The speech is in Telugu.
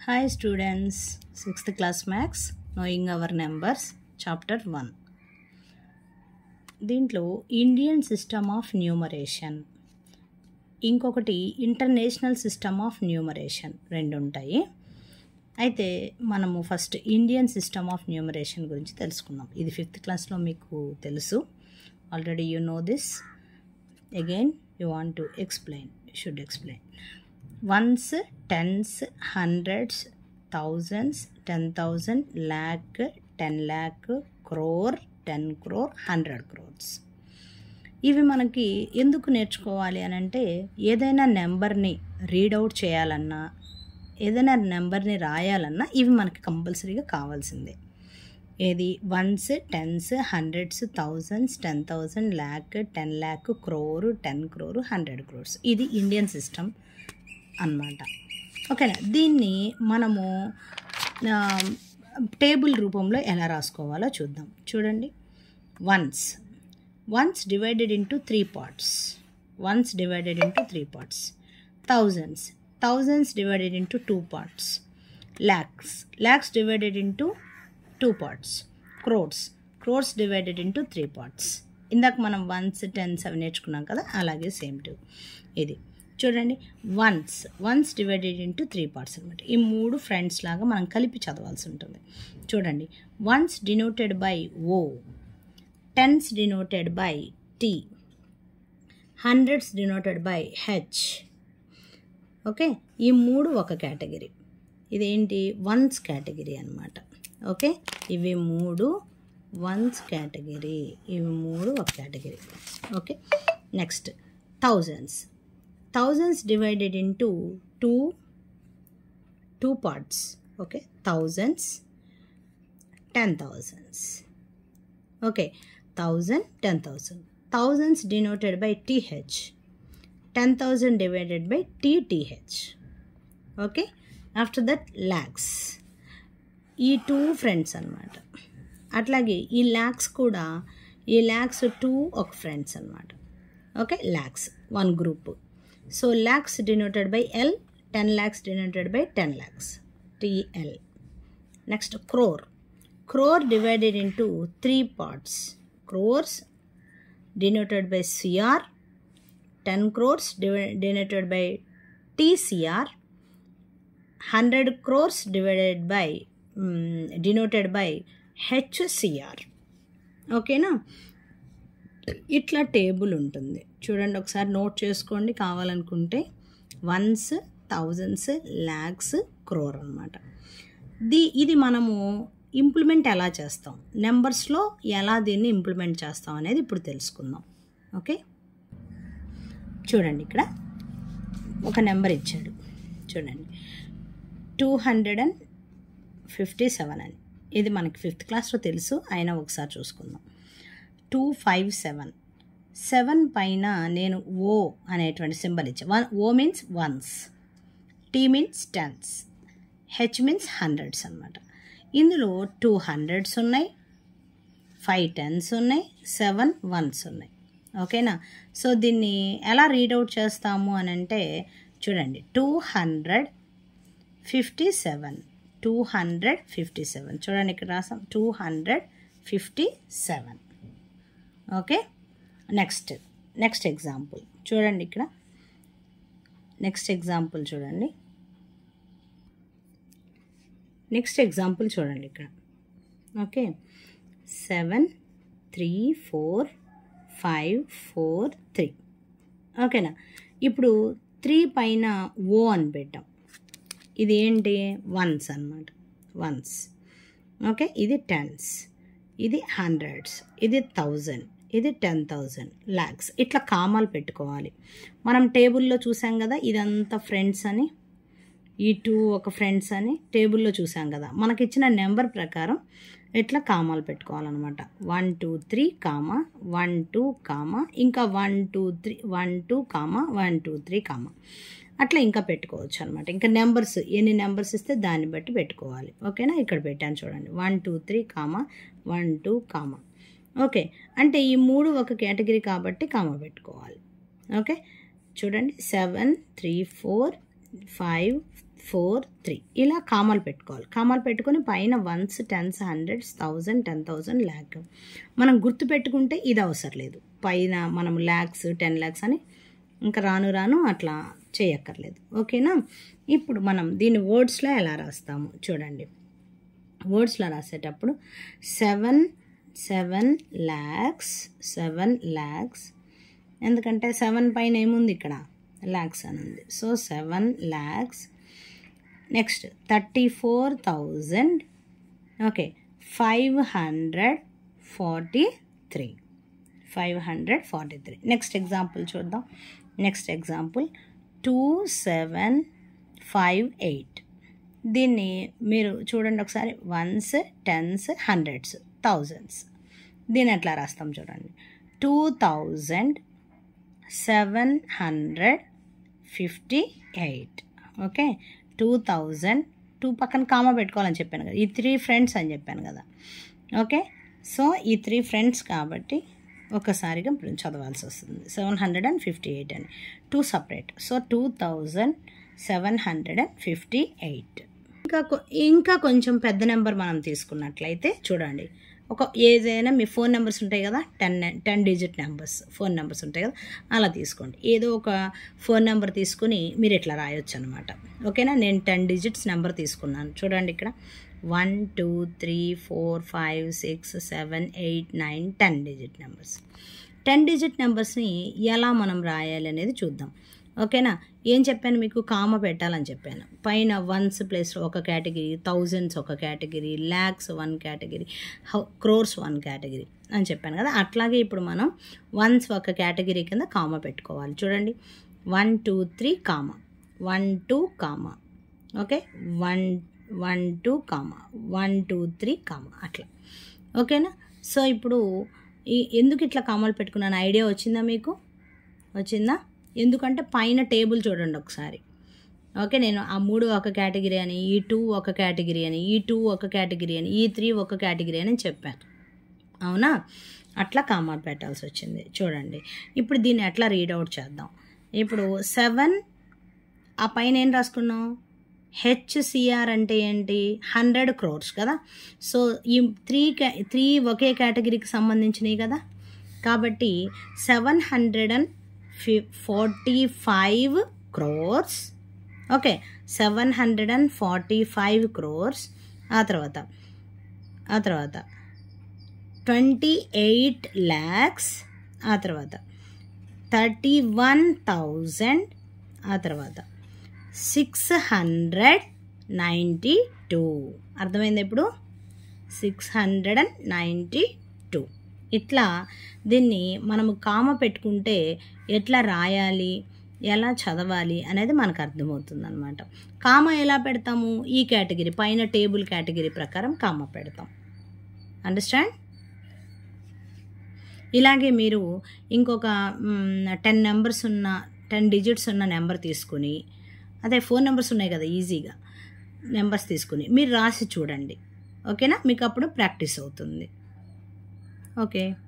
Hi students, 6th class Max, Knowing Our Numbers, Chapter 1. దీంట్లో ఇండియన్ సిస్టమ్ ఆఫ్ న్యూమరేషన్ ఇంకొకటి ఇంటర్నేషనల్ సిస్టమ్ ఆఫ్ న్యూమరేషన్ రెండు ఉంటాయి అయితే మనము first Indian system of numeration గురించి తెలుసుకుందాం ఇది ఫిఫ్త్ క్లాస్లో మీకు తెలుసు already you know this again you want to explain should explain ones tens hundreds thousands ten thousand lakh ten lakh crore ten crore hundred crores ఇవి మనకి ఎందుకు నేర్చుకోవాలి అని అంటే ఏదైనా నెంబర్ని రీడౌట్ చేయాలన్నా ఏదైనా నెంబర్ని రాయాలన్నా ఇవి మనకి కంపల్సరీగా కావాల్సిందే ఏది ones tens hundreds thousands ten thousand lakh ten lakh crore ten crore hundred crores ఇది ఇండియన్ సిస్టమ్ అన్నమాట ఓకేనా దీన్ని మనము ఆ, టేబుల్ రూపంలో ఎలా రాసుకోవాలో చూద్దాం చూడండి ones ones divided into three parts ones divided into three parts thousands thousands divided into two parts lakhs lakhs divided into two parts crores crores divided into three parts ఇందాక మనం వన్స్ టెన్స్ అవి నేర్చుకున్నాం కదా అలాగే సేమ్ టు ఇది చూడండి ones ones divided into three parts అనమాట ఈ మూడు ఫ్రెండ్స్ లాగా మనం కలిపి చదవాల్సి ఉంటుంది చూడండి ones denoted by O tens denoted by T hundreds denoted by H okay ఈ మూడు ఒక కేటగిరీ ఇదేంటి వన్స్ కేటగిరీ అనమాట ఓకే ఇవి మూడు వన్స్ కేటగిరీ ఇవి మూడు ఒక category okay next thousands thousands divided into two two parts okay thousands ten thousands okay thousand ten thousand thousands denoted by TH ten thousand divided by TTH okay after that lakhs ఈ టూ ఫ్రెండ్స్ అనమాట అట్లాగే ఈ ల్యాక్స్ కూడా ఈ ల్యాక్స్ టూ ఒక ఫ్రెండ్స్ అనమాట okay lakhs one group so lakhs denoted by L ten lakhs denoted by ten lakhs TL next crore crore divided into three parts crores denoted by CR ten crores denoted by TCR hundred crores divided by denoted by HCR ఓకేనా ఇట్లా టేబుల్ ఉంటుంది చూడండి ఒకసారి నోట్ చేసుకోండి కావాలనుకుంటే వన్స్ థౌజండ్స్ ల్యాక్స్ క్రోర్ అనమాట ది ఇది మనము ఇంప్లిమెంట్ ఎలా చేస్తాం నెంబర్స్లో ఎలా దీన్ని ఇంప్లిమెంట్ చేస్తాం అనేది ఇప్పుడు తెలుసుకుందాం ఓకే చూడండి ఇక్కడ ఒక నెంబర్ ఇచ్చాడు చూడండి two hundred and fifty seven అని ఇది మనకి ఫిఫ్త్ క్లాస్లో తెలుసు అయినా ఒకసారి చూసుకుందాం టూ ఫైవ్ సెవెన్ సెవెన్ పైన నేను ఓ అనేటువంటి సింబల్ ఇచ్చా one O means ones T means tens H means hundreds అనమాట ఇందులో టూ హండ్రెడ్స్ ఉన్నాయి ఫైవ్ టెన్స్ ఉన్నాయి సెవెన్ వన్స్ ఉన్నాయి ఓకేనా సో దీన్ని ఎలా రీడౌట్ చేస్తాము అని అంటే చూడండి two hundred fifty seven two hundred fifty seven చూడండి ఇక్కడ రాసాం two hundred fifty seven okay next next example చూడండి ఇక్కడ నెక్స్ట్ ఎగ్జాంపుల్ చూడండి నెక్స్ట్ ఎగ్జాంపుల్ చూడండి ఇక్కడ okay seven three four five four three ఓకేనా ఇప్పుడు త్రీ పైన ఓ అని పెట్టాం ఇది ఏంటి వన్స్ అన్నమాట వన్స్ ఓకే ఇది టెన్స్ ఇది హండ్రెడ్స్ ఇది థౌజండ్ ఇది టెన్ థౌజండ్ ల్యాక్స్ ఇట్లా కామాలు పెట్టుకోవాలి మనం టేబుల్లో చూసాం కదా ఇదంతా ఫ్రెండ్స్ అని ఈ టూ ఒక ఫ్రెండ్స్ అని టేబుల్లో చూసాం కదా మనకిచ్చిన నెంబర్ ప్రకారం ఇట్లా కామాలు పెట్టుకోవాలన్నమాట one two three comma one two comma ఇంకా one two three one two comma one two three comma అట్లా ఇంకా పెట్టుకోవచ్చు అనమాట ఇంకా నెంబర్స్ ఎన్ని నెంబర్స్ ఇస్తే దాన్ని బట్టి పెట్టుకోవాలి ఓకేనా ఇక్కడ పెట్టాను చూడండి one two three comma one two comma okay అంటే ఈ మూడు ఒక కేటగిరీ కాబట్టి కామా పెట్టుకోవాలి ఓకే చూడండి seven three four five four three ఇలా కామాలు పెట్టుకోవాలి కామాలు పెట్టుకొని పైన ones tens hundreds thousand ten thousand lakh మనం గుర్తు పెట్టుకుంటే ఇది అవసరం లేదు పైన మనం ల్యాక్స్ టెన్ ల్యాక్స్ అని ఇంకా రాను రాను అట్లా చేయక్కర్లేదు ఓకేనా ఇప్పుడు మనం దీన్ని వర్డ్స్లో ఎలా రాస్తాము చూడండి వర్డ్స్లో రాసేటప్పుడు seven seven lakhs seven lakhs ఎందుకంటే సెవెన్ పైన ఏముంది ఇక్కడ ల్యాక్స్ అని ఉంది so seven lakhs next thirty four thousand okay five hundred forty three five hundred forty three next example చూద్దాం next example two seven five eight దీన్ని మీరు చూడండి ఒకసారి వన్స్ టెన్స్ హండ్రెడ్స్ థౌజండ్స్ దీన్ని ఎట్లా రాస్తాం చూడండి two thousand seven hundred fifty eight okay two thousand two పక్కన కామా పెట్టుకోవాలని చెప్పాను కదా ఈ త్రీ ఫ్రెండ్స్ అని చెప్పాను కదా ఓకే సో ఈ త్రీ ఫ్రెండ్స్ కాబట్టి ఒకసారిగా చదవాల్సి వస్తుంది seven hundred and fifty eight అని two separate so two thousand seven hundred and fifty eight ఇంకా ఇంకా కొంచెం పెద్ద నెంబర్ మనం తీసుకున్నట్లయితే చూడండి ఒక ఏదైనా మీ ఫోన్ నెంబర్స్ ఉంటాయి కదా ten ten digit numbers phone numbers ఉంటాయి కదా అలా తీసుకోండి ఏదో ఒక ఫోన్ నెంబర్ తీసుకుని మీరు ఇట్లా రాయొచ్చు అనమాట ఓకేనా నేను టెన్ డిజిట్స్ నెంబర్ తీసుకున్నాను చూడండి ఇక్కడ one two three four five six seven eight nine ten digit numbers ten digit నెంబర్స్ని ఎలా మనం రాయాలి అనేది చూద్దాం ఓకేనా ఏం చెప్పాను మీకు కామ పెట్టాలని చెప్పాను పైన వన్స్ ప్లేస్ ఒక కేటగిరీ థౌజండ్స్ ఒక category lakhs one category crores one category అని చెప్పాను కదా అట్లాగే ఇప్పుడు మనం వన్స్ ఒక కేటగిరీ కింద కామ పెట్టుకోవాలి చూడండి one two three comma one two comma okay one one two comma one two three comma అట్లా ఓకేనా సో ఇప్పుడు ఈ ఎందుకు ఇట్లా కామాలు పెట్టుకున్నాను ఐడియా వచ్చిందా మీకు వచ్చిందా ఎందుకంటే పైన టేబుల్ చూడండి ఒకసారి ఓకే నేను ఆ మూడు ఒక కేటగిరీ అని ఈ టూ ఒక కేటగిరీ అని ఈ టూ ఒక కేటగిరీ అని ఈ త్రీ ఒక కేటగిరీ అని చెప్పాను అవునా అట్లా కామా పెట్టాల్సి వచ్చింది చూడండి ఇప్పుడు దీన్ని ఎట్లా రీడౌట్ చేద్దాం ఇప్పుడు సెవెన్ ఆ పైన ఏం రాసుకున్నాం హెచ్సిఆర్ అంటే ఏంటి హండ్రెడ్ క్రోర్స్ కదా సో ఈ త్రీ కే త్రీ ఒకే కేటగిరీకి సంబంధించినవి కదా కాబట్టి సెవెన్ హండ్రెడ్ అండ్ ఫి forty five crores okay seven hundred and forty five crores ఆ తర్వాత ఆ తర్వాత ట్వంటీ ఎయిట్ ల్యాక్స్ ఆ తర్వాత థర్టీ వన్ థౌజండ్ ఆ తర్వాత సిక్స్ హండ్రెడ్ నైంటీ టూ అర్థమైంది ఇప్పుడు six hundred and ninety two ఇట్లా దీన్ని మనము కామ పెట్టుకుంటే ఎట్లా రాయాలి ఎలా చదవాలి అనేది మనకు అర్థమవుతుంది అనమాట కామ ఎలా పెడతాము ఈ కేటగిరీ పైన టేబుల్ కేటగిరీ ప్రకారం కామ పెడతాం అండర్స్టాండ్ ఇలాగే మీరు ఇంకొక టెన్ నెంబర్స్ ఉన్న టెన్ డిజిట్స్ ఉన్న నెంబర్ తీసుకుని అదే ఫోన్ నెంబర్స్ ఉన్నాయి కదా ఈజీగా నెంబర్స్ తీసుకుని మీరు రాసి చూడండి ఓకేనా మీకు అప్పుడు ప్రాక్టీస్ అవుతుంది ఓకే